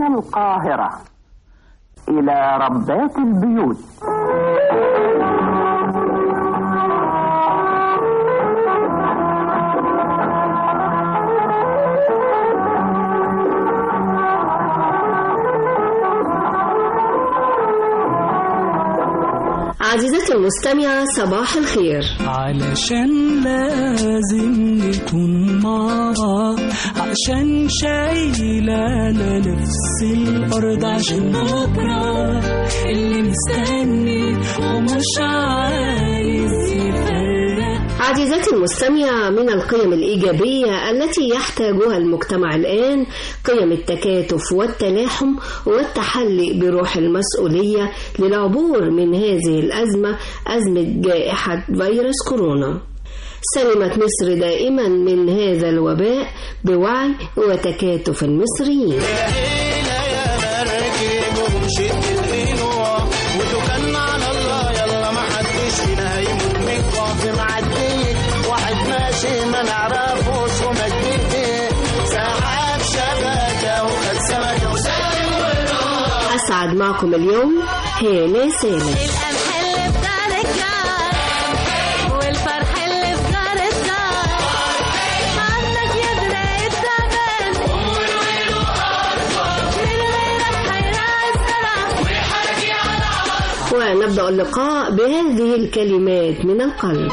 القاهرة إلى ربات البيوت عزيزتي المستمعة صباح الخير علشان لازم نكون مع بعض عشان شايلة نفس الأرض عشان بكرة اللي مستني ومش عايز يفرق عزيزتي المستمعة من القيم الإيجابية التي يحتاجها المجتمع الآن قيم التكاتف والتلاحم والتحلي بروح المسؤولية للعبور من هذه الأزمة أزمة جائحة فيروس كورونا سلمت مصر دائما من هذا الوباء بوعي وتكاتف المصريين أسعد معكم اليوم هالة سالم القمح اللي في دار الجار والفرح اللي في دار الدار عندك يدرى التعبان من غيرك هيراعي الزرع ونبدأ اللقاء بهذه الكلمات من القلب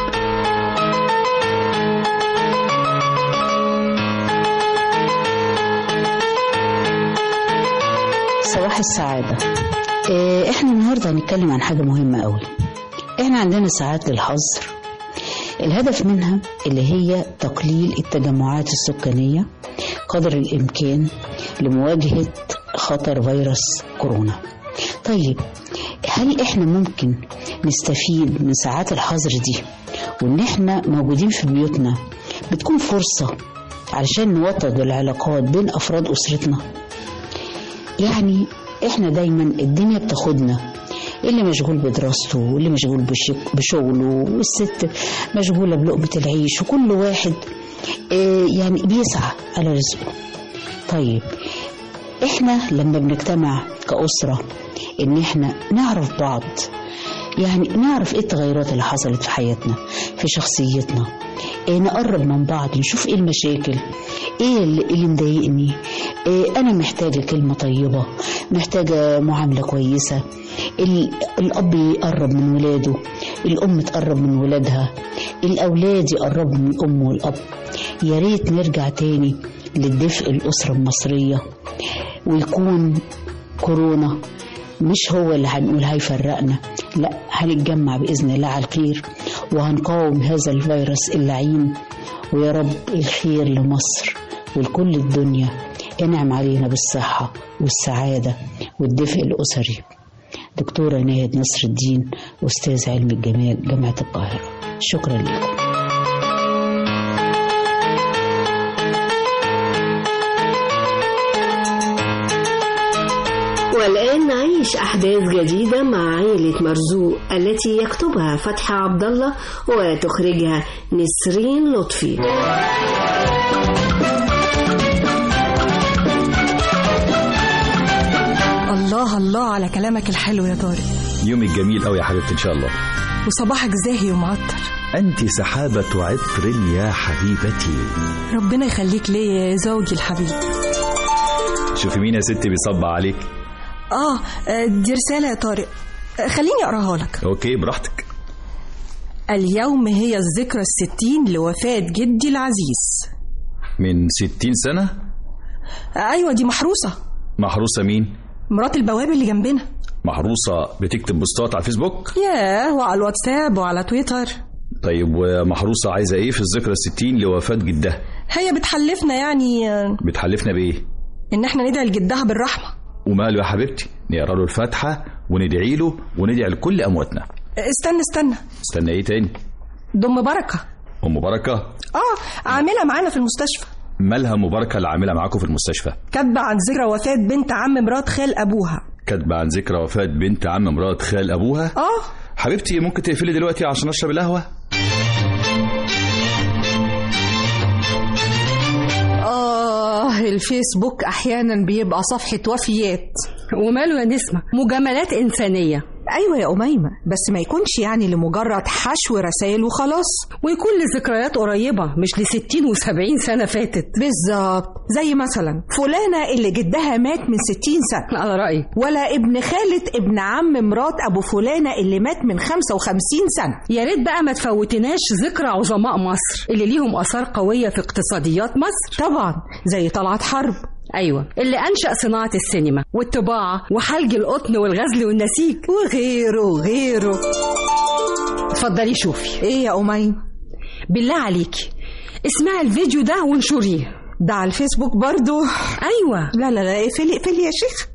صباح السعادة إيه، احنا النهاردة هنتكلم عن حاجة مهمة قوي احنا عندنا ساعات للحظر الهدف منها اللي هي تقليل التجمعات السكانية قدر الإمكان لمواجهة خطر فيروس كورونا طيب هل احنا ممكن نستفيد من ساعات الحظر دي وان احنا موجودين في بيوتنا بتكون فرصة علشان نوطد العلاقات بين أفراد أسرتنا يعني احنا دايما الدنيا بتاخدنا اللي مشغول بدراسته واللي مشغول بشك- بشغله والست مشغولة بلقمة العيش وكل واحد آه، يعني بيسعى على رزقه طيب احنا لما بنجتمع كأسرة ان احنا نعرف بعض يعني نعرف ايه التغيرات اللي حصلت في حياتنا في شخصيتنا إيه نقرب من بعض نشوف ايه المشاكل ايه اللي, اللي مضايقني إيه انا محتاجه كلمه طيبه محتاجه معامله كويسه ال- الاب يقرب من ولاده الام تقرب من ولادها الاولاد يقربوا من الام والاب يا ريت نرجع تاني للدفء الاسره المصريه ويكون كورونا مش هو اللي هنقول هيفرقنا لا هنتجمع بإذن الله على الخير وهنقاوم هذا الفيروس اللعين ويا رب الخير لمصر ولكل الدنيا انعم علينا بالصحة والسعادة والدفء الأسري دكتورة ناهد نصر الدين أستاذ علم الجمال جامعة القاهرة شكرا لكم والآن نعيش أحداث جديدة مع عائلة مرزوق التي يكتبها فتحي عبد الله وتخرجها نسرين لطفي الله الله على كلامك الحلو يا طارق يومك جميل قوي يا حبيبتي ان شاء الله وصباحك زاهي ومعطر انت سحابة عطر يا حبيبتي ربنا يخليك ليا يا زوجي الحبيب شوفي مين يا ستي بيصب عليك آه آه، دي رسالة يا طارق آه، خليني أقراها لك اوكي براحتك اليوم هي الذكرى الستين لوفاة جدي العزيز من ستين سنة آه، أيوة دي محروسة محروسة مين مرات البواب اللي جنبنا محروسة بتكتب بوستات على الفيسبوك ياه وعلى الواتساب وعلى تويتر طيب ومحروسة عايزة ايه في الذكرى الستين لوفاة جدها هي بتحلفنا يعني آه، بتحلفنا بايه إن احنا ندعي لجدها بالرحمة وماله يا حبيبتي نقرا له الفاتحة وندعي له وندعي لكل امواتنا آه، استنى استنى استنى ايه تاني دم بركة ام بركة آه عاملة معانا في المستشفى مالها ام بركة اللي عاملة معاكم في المستشفى كاتبة عن ذكرى وفاة بنت عم مرات خال أبوها كاتبة عن ذكرى وفاة بنت عم مرات خال ابوها آه حبيبتي ممكن تقفلي دلوقتي عشان اشرب القهوة آه الفيسبوك أحيانا بيبقى صفحة وفيات وماله يا نسمة مجاملات إنسانية أيوة يا أميمة بس ما يكونش يعني لمجرد حشو رسائل وخلاص ويكون لذكريات قريبة مش لستين وسبعين سنة فاتت بالظبط زي مثلا فلانة اللي جدها مات من ستين سنة على رأيي ولا ابن خالة ابن عم مرات أبو فلانة اللي مات من خمسة وخمسين سنة يا ريت بقى ما تفوتناش ذكرى عظماء مصر اللي ليهم آثار قوية في اقتصاديات مصر طبعا زي طلعت حرب أيوة اللي أنشأ صناعة السينما والطباعة وحلج القطن والغزل والنسيج وغيره وغيره اتفضلي شوفي ايه يا أميمة بالله عليكي اسمعي الفيديو ده وانشريه ده على الفيسبوك برضو أيوة لا لا لا اقفلي اقفلي يا شيخ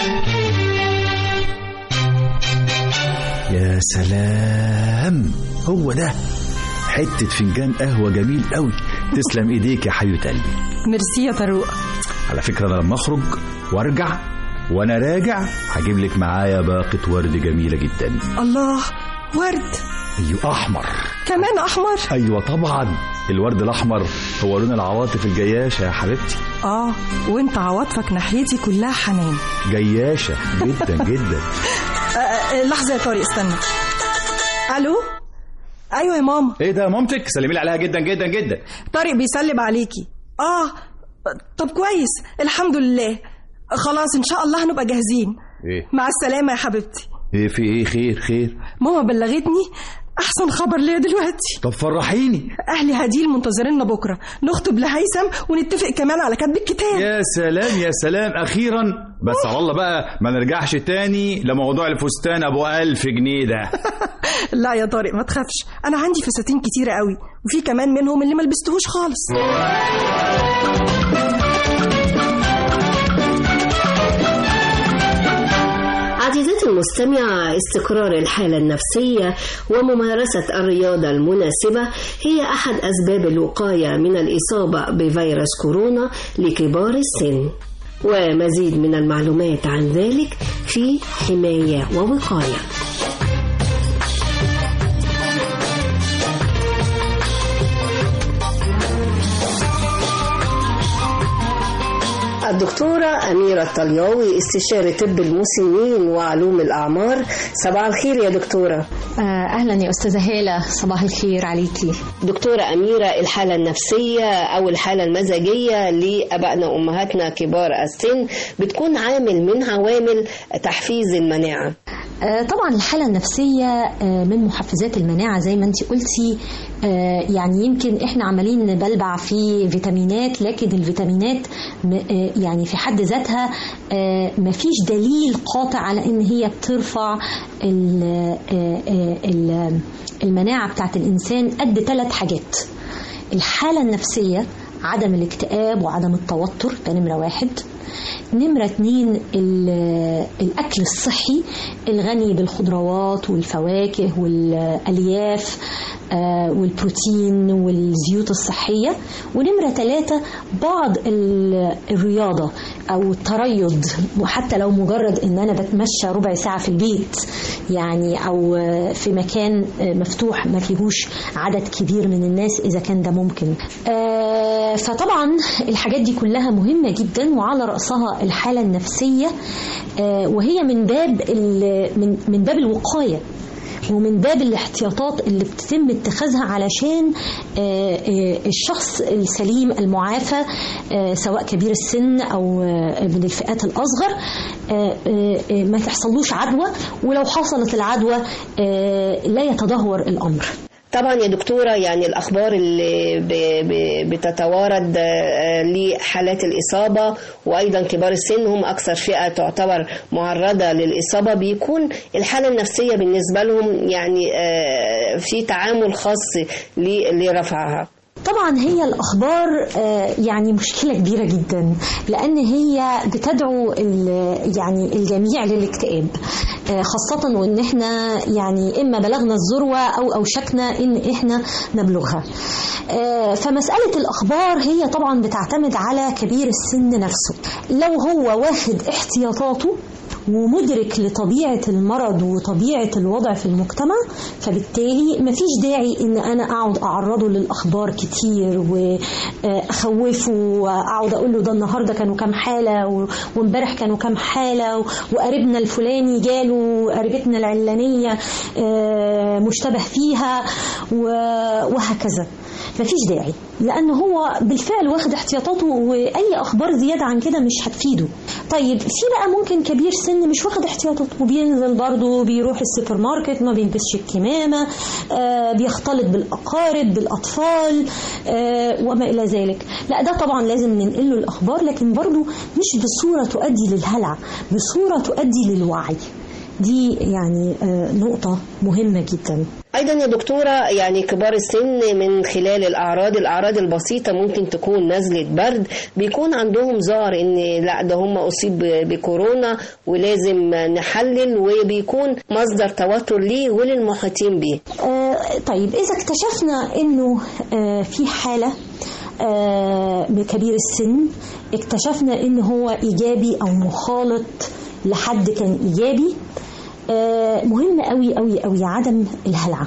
يا سلام هو ده حتة فنجان قهوة جميل قوي تسلم ايديك يا حبيبة قلبي ميرسي يا فاروق على فكرة أنا لما أخرج وأرجع وأنا راجع هجيب لك معايا باقة ورد جميلة جدا الله ورد أيوة أحمر كمان أحمر أيوة طبعا الورد الأحمر هو لون العواطف الجياشة يا حبيبتي اه وانت عواطفك ناحيتي كلها حنان جياشة جدا جدا آه، آه، لحظة يا طارق استنى الو ايوه يا ماما ايه ده مامتك سلمي لي عليها جدا جدا جدا طارق بيسلم عليكي اه طب كويس الحمد لله خلاص ان شاء الله هنبقى جاهزين ايه مع السلامة يا حبيبتي ايه في ايه خير خير ماما بلغتني احسن خبر ليا دلوقتي طب فرحيني اهلي هديل منتظريننا بكره نخطب لهيثم ونتفق كمان على كتب الكتاب يا سلام يا سلام اخيرا بس على الله بقى ما نرجعش تاني لموضوع الفستان ابو ألف جنيه ده لا يا طارق ما تخافش انا عندي فساتين كتيره قوي وفي كمان منهم اللي ما لبستهوش خالص عزيزتي المستمعة استقرار الحالة النفسية وممارسة الرياضة المناسبة هي أحد أسباب الوقاية من الإصابة بفيروس كورونا لكبار السن ومزيد من المعلومات عن ذلك في حماية ووقاية الدكتورة أميرة الطلياوي استشاري طب المسنين وعلوم الأعمار صباح الخير يا دكتورة آه، أهلا يا أستاذة هالة صباح الخير عليكي دكتورة أميرة الحالة النفسية أو الحالة المزاجية لأبائنا وأمهاتنا كبار السن بتكون عامل من عوامل تحفيز المناعة آه، طبعا الحالة النفسية آه، من محفزات المناعة زي ما انت قلتي آه، يعني يمكن احنا عمالين نبلبع في فيتامينات لكن الفيتامينات م- آه، يعني في حد ذاتها آه، مفيش دليل قاطع على ان هي بترفع ال- آه، آه، ال- المناعة بتاعت الانسان قد ثلاث حاجات الحالة النفسية عدم الاكتئاب وعدم التوتر ده نمرة واحد نمرة اتنين ال- الأكل الصحي الغني بالخضروات والفواكه والألياف آه، والبروتين والزيوت الصحية ونمرة ثلاثة بعض ال- الرياضة أو التريض وحتى لو مجرد إن أنا بتمشى ربع ساعة في البيت يعني أو آه، في مكان آه، مفتوح ما فيهوش عدد كبير من الناس إذا كان ده ممكن آه، فطبعا الحاجات دي كلها مهمة جدا وعلى رأسها الحالة النفسية آه، وهي من باب ال- من من باب الوقاية ومن باب الاحتياطات اللي بتتم اتخاذها علشان آه، آه، الشخص السليم المعافى آه، سواء كبير السن او آه، من الفئات الاصغر آه، آه، آه، ما تحصلوش عدوى ولو حصلت العدوى آه، لا يتدهور الامر طبعا يا دكتورة يعني الأخبار اللي ب- ب- بتتوارد آه، لحالات الإصابة وأيضا كبار السن هم أكثر فئة تعتبر معرضة للإصابة بيكون الحالة النفسية بالنسبة لهم يعني آه، في تعامل خاص ل- لرفعها طبعا هي الاخبار آه، يعني مشكله كبيره جدا لان هي بتدعو ال- يعني الجميع للاكتئاب آه، خاصه وان احنا يعني اما بلغنا الذروه او اوشكنا ان احنا نبلغها آه، فمساله الاخبار هي طبعا بتعتمد على كبير السن نفسه لو هو واخد احتياطاته ومدرك لطبيعة المرض وطبيعة الوضع في المجتمع فبالتالي مفيش داعي ان انا اقعد اعرضه للاخبار كتير واخوفه واقعد اقول له ده النهارده كانوا كام حاله و- وامبارح كانوا كام حاله و- وقريبنا الفلاني جاله وقريبتنا العلانيه آه، مشتبه فيها و- وهكذا مفيش داعي لان هو بالفعل واخد احتياطاته واي اخبار زياده عن كده مش هتفيده طيب في بقى ممكن كبير سن مش واخد احتياطاته وبينزل برضه بيروح السوبر ماركت ما بيلبسش الكمامه آه بيختلط بالاقارب بالاطفال آه وما الى ذلك لا ده طبعا لازم ننقله الاخبار لكن برضه مش بصوره تؤدي للهلع بصوره تؤدي للوعي دي يعني آه نقطه مهمه جدا ايضا يا دكتوره يعني كبار السن من خلال الاعراض الاعراض البسيطه ممكن تكون نزله برد بيكون عندهم ظاهر ان لا ده هم اصيب ب- بكورونا ولازم نحلل وبيكون مصدر توتر ليه وللمحيطين بيه آه، طيب إذا اكتشفنا إنه آه، في حالة آه، بكبير السن اكتشفنا إن هو إيجابي أو مخالط لحد كان إيجابي آه، مهم قوي قوي قوي عدم الهلع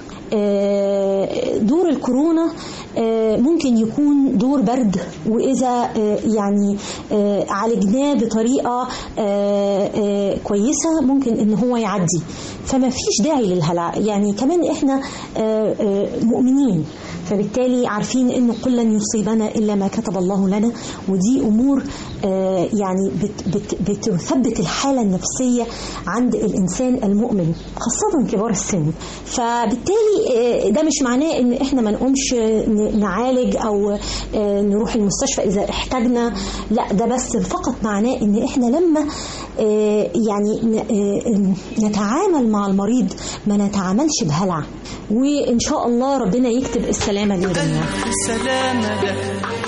آه، دور الكورونا آه، ممكن يكون دور برد واذا آه، يعني آه، عالجناه بطريقه آه، آه، كويسه ممكن ان هو يعدي فما فيش داعي للهلع يعني كمان احنا آه، آه، مؤمنين فبالتالي عارفين انه قل لن يصيبنا الا ما كتب الله لنا ودي امور آه، يعني بت بت بتثبت الحاله النفسيه عند الانسان المؤمن خاصه كبار السن فبالتالي آه، ده مش معناه ان احنا ما نقومش ن- نعالج او آه، نروح المستشفى اذا احتاجنا لا ده بس فقط معناه ان احنا لما آه، يعني ن- آه، نتعامل مع المريض ما نتعاملش بهلع وان شاء الله ربنا يكتب السلامه للجميع سلامة ده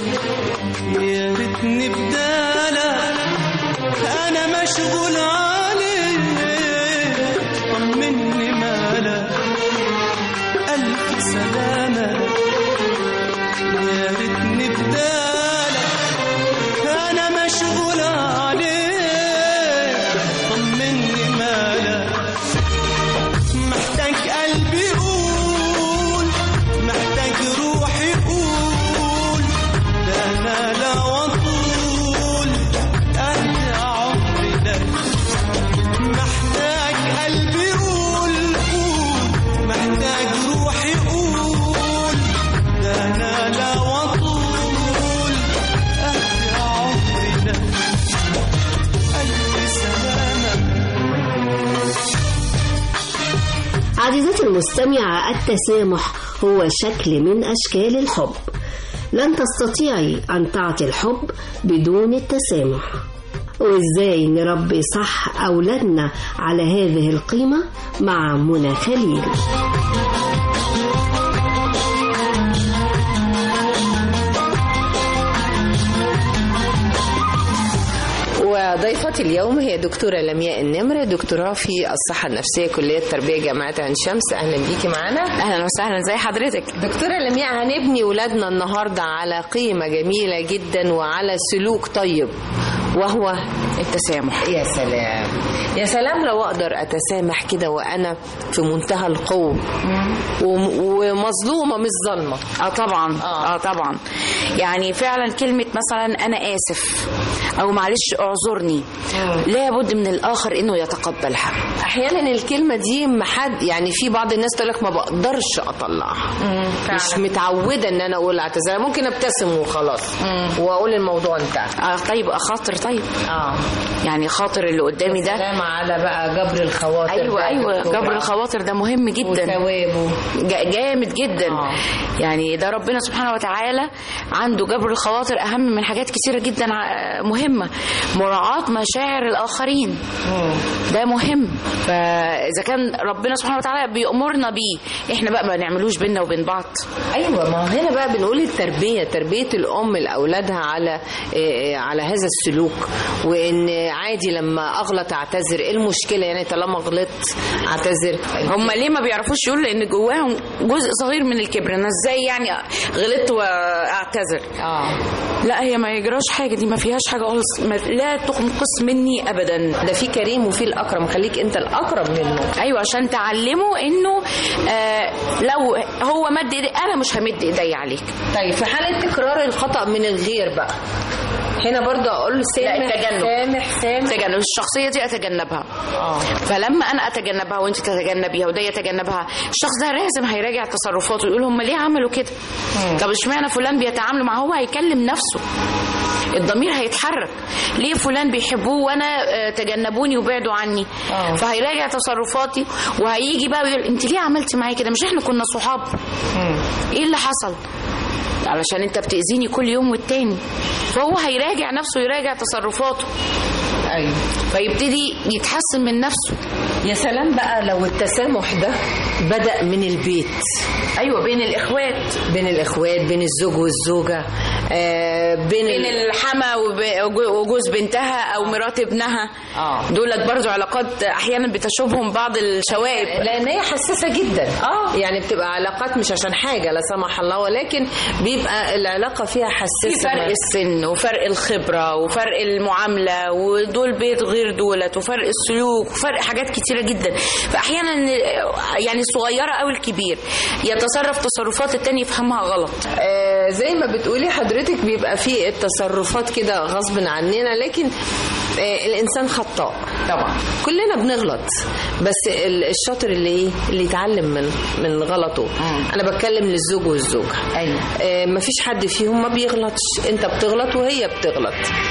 يا ريتني بدالك أنا مشغول عليك طمني مالك ألف سلامة يا ريتني بدالك أنا مشغول عليك طمني مالك محتاج قلبي يقول محتاج روحي يقول ده انا لا وطول قد عمري ده محتاج قلبي يقول قول محتاج روحي يقول ده انا لا وطول قد عمري ده ألف سلامة عزيزتي المستمعة التسامح هو شكل من أشكال الحب لن تستطيعي أن تعطي الحب بدون التسامح وإزاي نربي صح أولادنا على هذه القيمة مع منى خليل وضيفتي اليوم هي دكتورة لمياء النمر دكتوراه في الصحة النفسية كلية التربية جامعة عين شمس أهلا بيكي معانا اهلا وسهلا زي حضرتك دكتورة لمياء هنبني ولادنا النهاردة على قيمة جميلة جدا وعلى سلوك طيب وهو التسامح يا سلام يا سلام لو أقدر أتسامح كده وأنا في منتهى القوة وم- ومظلومة مش ظالمة اه طبعا اه, آه طبعا يعني فعلا كلمة مثلا انا اسف او معلش اعذرني لابد من الاخر انه يتقبلها احيانا الكلمه دي ما حد يعني في بعض الناس تقول لك ما بقدرش اطلعها مش متعوده ان انا اقول اعتذار ممكن ابتسم وخلاص واقول الموضوع انتهى اه طيب خاطر طيب اه يعني خاطر اللي قدامي ده سلام على بقى جبر الخواطر ايوه ده ايوه يا دكتورة. جبر الخواطر ده مهم جدا وثوابه جا- جامد جدا آه. يعني ده ربنا سبحانه وتعالى عنده جبر الخواطر اهم من حاجات كتيره جدا ع- مهمه مراعاه مشاعر الاخرين ده مهم فاذا كان ربنا سبحانه وتعالى بيأمرنا بيه احنا بقى ما نعملوش بينا وبين بعض ايوه ما هو هنا بقى بنقول التربيه تربيه الام لاولادها على آه، على هذا السلوك وان عادي لما اغلط اعتذر ايه المشكله يعني طالما غلطت اعتذر هم ليه ما بيعرفوش يقولوا لان جواهم جزء صغير من الكبر انا ازاي يعني غلطت واعتذر اه لا هي ما يجراش حاجه دي ما فيهاش حاجه خالص ما- لا تنقص مني ابدا ده في كريم وفي الاكرم خليك انت الاقرب منه ايوه عشان تعلمه انه آه لو هو مد ايدي انا مش همد ايدي عليك طيب في حاله تكرار الخطا من الغير بقى هنا برضه اقول سامح لا التجنب سامح سامح تجنب الشخصيه دي اتجنبها اه فلما انا اتجنبها وانت تتجنبيها وده يتجنبها الشخص ده لازم هيراجع تصرفاته يقول هم ليه عملوا كده طب اشمعنى فلان بيتعاملوا معاه هو هيكلم نفسه الضمير هيتحرك ليه فلان بيحبوه وانا آه، تجنبوني وبعدوا عني آه. فهيراجع تصرفاتي وهيجي بقى ويقول انت ليه عملتي معايا كده مش احنا كنا صحاب ايه اللي حصل علشان انت بتأذيني كل يوم والتاني فهو هيراجع نفسه يراجع تصرفاته ايوه فيبتدي يتحسن من نفسه يا سلام بقى لو التسامح ده بدأ من البيت ايوه بين الاخوات بين الاخوات بين الزوج والزوجه آه بين, بين ال- الحما وب- وجوز بنتها او مرات ابنها اه دولت برضو علاقات احيانا بتشوبهم بعض الشوائب لان هي حساسه جدا اه يعني بتبقى علاقات مش عشان حاجه لا سمح الله ولكن بيبقى العلاقه فيها في حساسه فرق السن وفرق الخبرة وفرق المعاملة ودول بيت غير دولت وفرق السلوك وفرق حاجات كتيرة جدا فأحيانا يعني الصغيرة أو الكبير يتصرف تصرفات التاني يفهمها غلط آه زي ما بتقولي حضرتك بيبقى في التصرفات كده غصب عننا لكن آه الانسان خطاء طبعا كلنا بنغلط بس ال- الشاطر اللي ايه اللي يتعلم من من غلطه انا بتكلم للزوج والزوجه ايوه آه مفيش حد فيهم ما بيغلطش انت بتغلط وهي بتغلط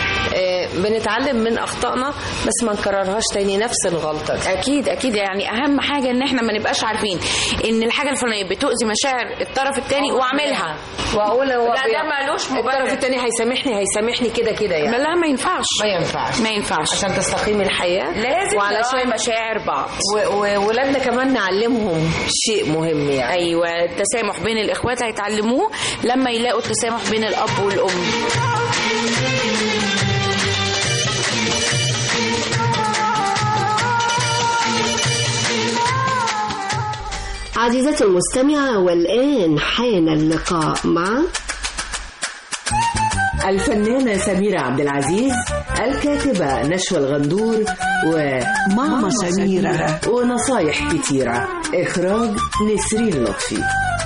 آه بنتعلم من اخطائنا بس ما نكررهاش تاني نفس الغلطه دي. اكيد اكيد يعني اهم حاجه ان احنا ما نبقاش عارفين ان الحاجه الفلانيه بتؤذي مشاعر الطرف الثاني واعملها واقول هو لا بي- ده مالوش مبرر الطرف التاني هيسامحني هيسامحني كده كده يعني لا ما ينفعش ما ينفعش ما ينفعش عشان تستقيم الحياه لازم وعلشان نراعي مشاعر بعض وولادنا كمان نعلمهم شيء مهم يعني ايوه التسامح بين الاخوات هيتعلموه لما يلاقوا التسامح بين الاب والام عزيزتي المستمعة والآن حان اللقاء مع الفنانة سميرة عبد العزيز الكاتبة نشوى الغندور وماما سميرة ونصايح كتيرة إخراج نسرين لطفي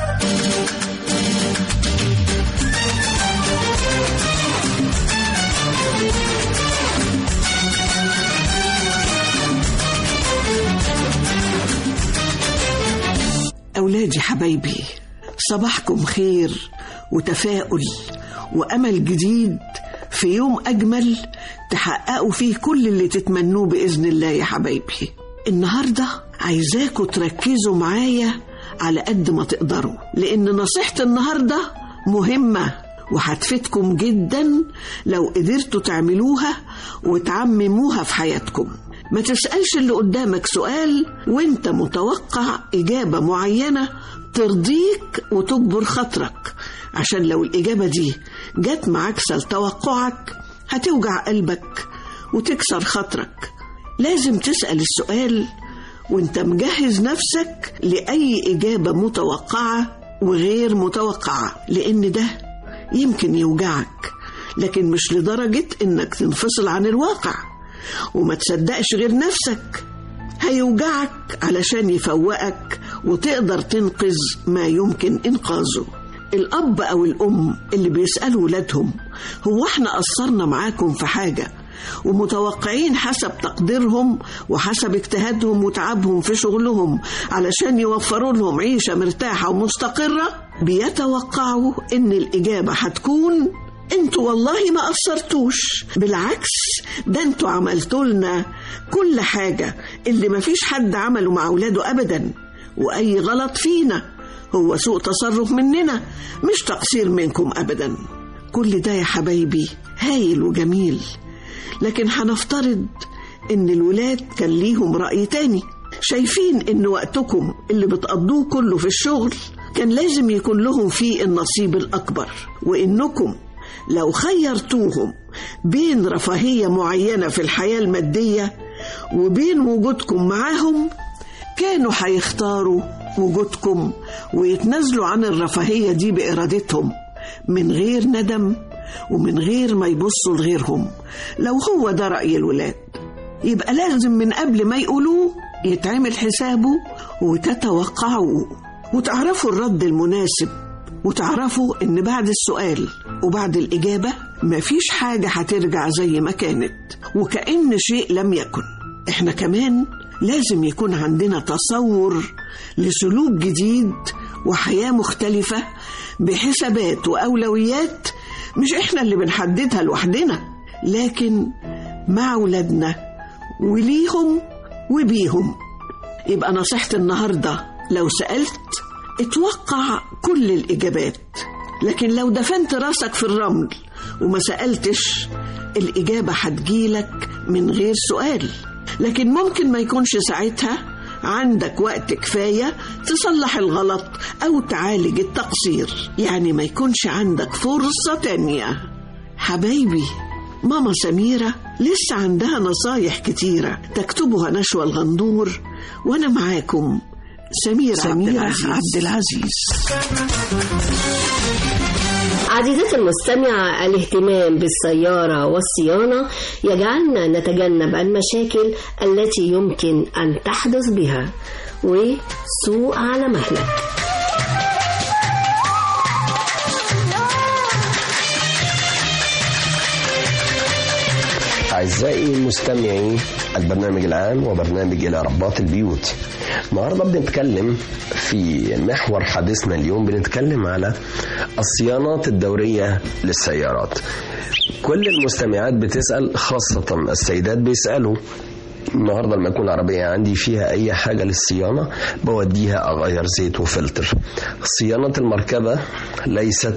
أولادي حبايبي صباحكم خير وتفاؤل وأمل جديد في يوم أجمل تحققوا فيه كل اللي تتمنوه بإذن الله يا حبايبي النهاردة عايزاكوا تركزوا معايا على قد ما تقدروا لأن نصيحة النهاردة مهمة وهتفيدكم جدا لو قدرتوا تعملوها وتعمموها في حياتكم ما تسألش اللي قدامك سؤال وانت متوقع إجابة معينة ترضيك وتجبر خاطرك عشان لو الإجابة دي جت معاكسة لتوقعك هتوجع قلبك وتكسر خاطرك لازم تسأل السؤال وانت مجهز نفسك لأي إجابة متوقعة وغير متوقعة لأن ده يمكن يوجعك لكن مش لدرجة إنك تنفصل عن الواقع وما تصدقش غير نفسك هيوجعك علشان يفوقك وتقدر تنقذ ما يمكن إنقاذه الأب أو الأم اللي بيسألوا ولادهم هو احنا قصرنا معاكم في حاجة ومتوقعين حسب تقديرهم وحسب اجتهادهم وتعبهم في شغلهم علشان يوفروا لهم عيشة مرتاحة ومستقرة بيتوقعوا ان الإجابة هتكون انتوا والله ما قصرتوش بالعكس ده انتوا عملتوا لنا كل حاجة اللي مفيش حد عمله مع اولاده ابدا واي غلط فينا هو سوء تصرف مننا مش تقصير منكم ابدا كل ده يا حبايبي هايل وجميل لكن هنفترض ان الولاد كان ليهم رأي تاني شايفين ان وقتكم اللي بتقضوه كله في الشغل كان لازم يكون لهم فيه النصيب الأكبر وإنكم لو خيرتوهم بين رفاهية معينة في الحياة المادية وبين وجودكم معاهم كانوا هيختاروا وجودكم ويتنازلوا عن الرفاهية دي بإرادتهم من غير ندم ومن غير ما يبصوا لغيرهم لو هو ده رأي الولاد يبقى لازم من قبل ما يقولوه يتعمل حسابه وتتوقعوه وتعرفوا الرد المناسب وتعرفوا ان بعد السؤال وبعد الإجابة مفيش حاجة هترجع زي ما كانت وكأن شيء لم يكن احنا كمان لازم يكون عندنا تصور لسلوك جديد وحياة مختلفة بحسابات وأولويات مش احنا اللي بنحددها لوحدنا لكن مع ولادنا وليهم وبيهم يبقى نصيحتي النهاردة لو سألت اتوقع كل الإجابات لكن لو دفنت راسك في الرمل وما سألتش الإجابة هتجيلك من غير سؤال لكن ممكن ما يكونش ساعتها عندك وقت كفاية تصلح الغلط أو تعالج التقصير يعني ما يكونش عندك فرصة تانية حبايبي ماما سميرة لسه عندها نصايح كتيرة تكتبها نشوى الغندور وأنا معاكم سميرة, سميرة عبد العزيز, عبد العزيز. عزيزتي المستمعة الاهتمام بالسيارة والصيانة يجعلنا نتجنب المشاكل التي يمكن أن تحدث بها وسوق على مهلك أعزائي مستمعي البرنامج العام وبرنامج إلى رباط البيوت النهارده بنتكلم في محور حديثنا اليوم بنتكلم على الصيانات الدورية للسيارات كل المستمعات بتسأل خاصة السيدات بيسألوا النهارده لما يكون العربية عندي فيها أي حاجة للصيانة بوديها أغير زيت وفلتر صيانة المركبة ليست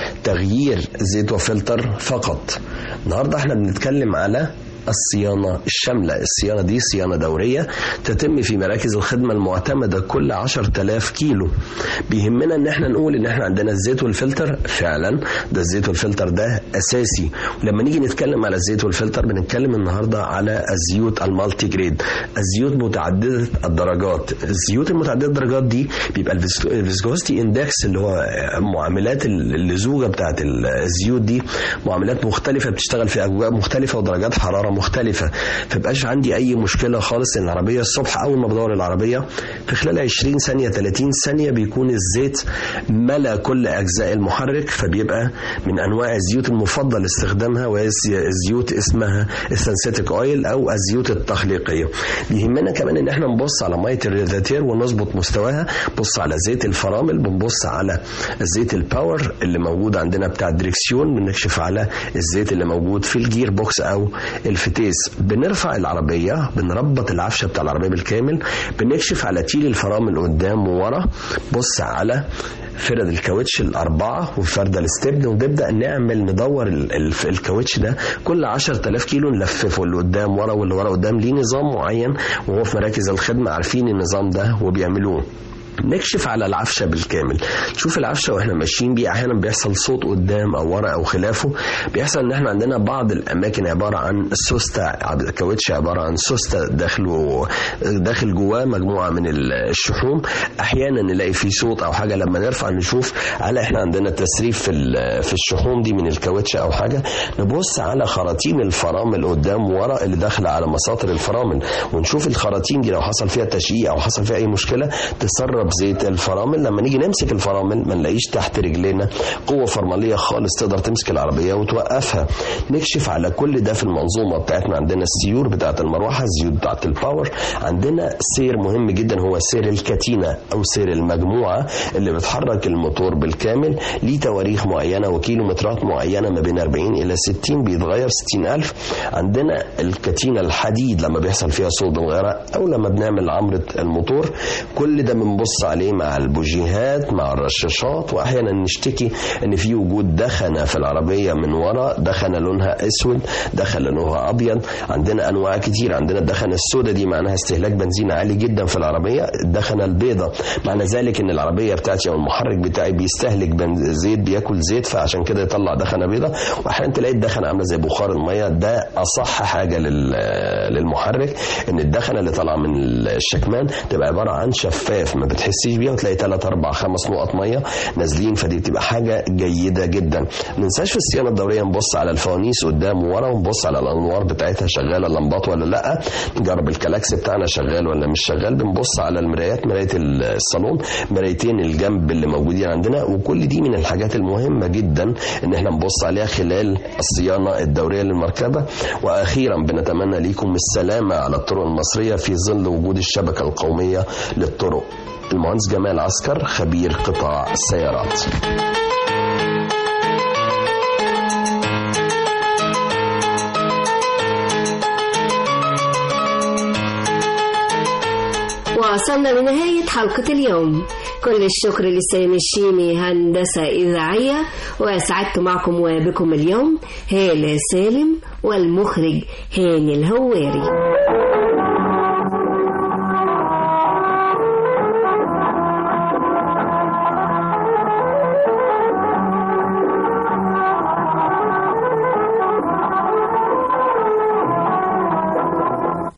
تغيير زيت وفلتر فقط النهارده احنا بنتكلم على الصيانة الشاملة الصيانة دي صيانة دورية تتم في مراكز الخدمة المعتمدة كل 10000 كيلو بيهمنا ان احنا نقول ان احنا عندنا الزيت والفلتر فعلا ده الزيت والفلتر ده اساسي ولما نيجي نتكلم على الزيت والفلتر بنتكلم النهاردة على الزيوت المالتي جريد الزيوت متعددة الدرجات الزيوت المتعددة الدرجات دي بيبقى الفيسكوستي اندكس اللي هو معاملات اللزوجة بتاعت الزيوت دي معاملات مختلفة بتشتغل في اجواء مختلفة ودرجات حرارة مختلفة فبقاش عندي اي مشكلة خالص ان العربية الصبح اول ما بدور العربية في خلال 20 ثانية 30 ثانية بيكون الزيت ملا كل اجزاء المحرك فبيبقى من انواع الزيوت المفضل استخدامها وهي الزيوت اسمها السنسيتك اويل او الزيوت التخليقية بيهمنا كمان ان احنا نبص على مية الريزاتير ونظبط مستواها بص على زيت الفرامل بنبص على زيت الباور اللي موجود عندنا بتاع الدريكسيون بنكشف على الزيت اللي موجود في الجير بوكس او الفتيس بنرفع العربية بنربط العفشة بتاع العربية بالكامل بنكشف على تيل الفرامل قدام وورا بص على فرد الكاوتش الأربعة وفردة الستبن ونبدأ نعمل ندور ال- ال- الكاوتش ده كل 10000 كيلو نلففه اللي قدام ورا واللي ورا قدام ليه نظام معين وهو في مراكز الخدمة عارفين النظام ده وبيعملوه نكشف على العفشه بالكامل نشوف العفشه واحنا ماشيين بيه احيانا بيحصل صوت قدام او ورا او خلافه بيحصل ان احنا عندنا بعض الاماكن عباره عن سوسته كاوتش عباره عن سوسته داخله داخل جواه مجموعه من الشحوم احيانا نلاقي فيه صوت او حاجه لما نرفع نشوف هل احنا عندنا تسريف في ال- في الشحوم دي من الكاوتش او حاجه نبص على خراطيم الفرامل قدام ورا اللي داخله على مساطر الفرامل ونشوف الخراطيم دي لو حصل فيها تشقيق او حصل فيها اي مشكله تسرب زيت الفرامل لما نيجي نمسك الفرامل ما نلاقيش تحت رجلينا قوه فرماليه خالص تقدر تمسك العربيه وتوقفها نكشف على كل ده في المنظومه بتاعتنا عندنا السيور بتاعت المروحه الزيوت بتاعت الباور عندنا سير مهم جدا هو سير الكتينه او سير المجموعه اللي بتحرك الموتور بالكامل ليه تواريخ معينه وكيلومترات معينه ما بين 40 الى 60 بيتغير 60000 عندنا الكتينه الحديد لما بيحصل فيها صوت بنغيرها او لما بنعمل عمره الموتور كل ده بنبص بنبص عليه مع البوجيهات مع الرشاشات واحيانا نشتكي ان في وجود دخنه في العربيه من ورا دخنه لونها اسود دخنه لونها ابيض عندنا انواع كتير عندنا الدخنه السوداء دي معناها استهلاك بنزين عالي جدا في العربيه الدخنه البيضاء معنى ذلك ان العربيه بتاعتي او المحرك بتاعي بيستهلك بنز- زيت بياكل زيت فعشان كده يطلع دخنه بيضاء واحيانا تلاقي الدخنه عامله زي بخار الميه ده اصح حاجه لل- للمحرك ان الدخنه اللي طالعه من الشكمان تبقى عباره عن شفاف ما بتحسيش بيها وتلاقي 3 4 5 نقط ميه نازلين فدي بتبقى حاجه جيده جدا ما ننساش في الصيانه الدوريه نبص على الفوانيس قدام وورا ونبص على الانوار بتاعتها شغاله اللمبات ولا لا نجرب الكلاكس بتاعنا شغال ولا مش شغال بنبص على المرايات مرايه الصالون مرايتين الجنب اللي موجودين عندنا وكل دي من الحاجات المهمه جدا ان احنا نبص عليها خلال الصيانه الدوريه للمركبه واخيرا بنتمنى ليكم السلامه على الطرق المصريه في ظل وجود الشبكه القوميه للطرق المهندس جمال عسكر خبير قطاع السيارات وصلنا لنهاية حلقة اليوم كل الشكر لسامي الشيمي هندسة إذاعية وسعدت معكم وبكم اليوم هالة سالم والمخرج هاني الهواري